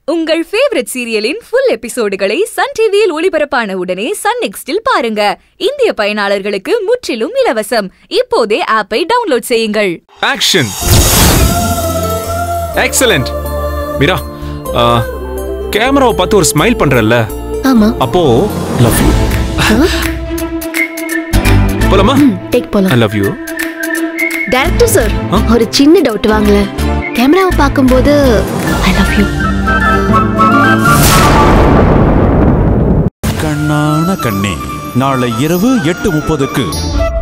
உங்கள் ஃபேவரட் சீரியலின் ஃபுல் எபிசோடுகளை சன் டிவியில் ஒளிபரப்பான உடனே சன் நெக்ஸ்டில் பாருங்க இந்திய பயனாளர்களுக்கு முற்றிலும் இலவசம் இப்போதே ஆப்பை டவுன்லோட் செய்யுங்கள் ஆக்ஷன் எக்ஸலண்ட் மீரா கேமராவை பார்த்து ஒரு ஸ்மைல் பண்றல்ல ஆமா அப்போ லவ் யூ போலாமா டேக் ஐ போலாம் லவ் யூ டைரக்டர் சார் ஆ? ஒரு சின்ன டவுட் வாங்கல கேமராவை பார்க்கும்போது ஐ லவ் யூ கண்ணான கண்ணே நாளை இரவு எட்டு முப்பதுக்கு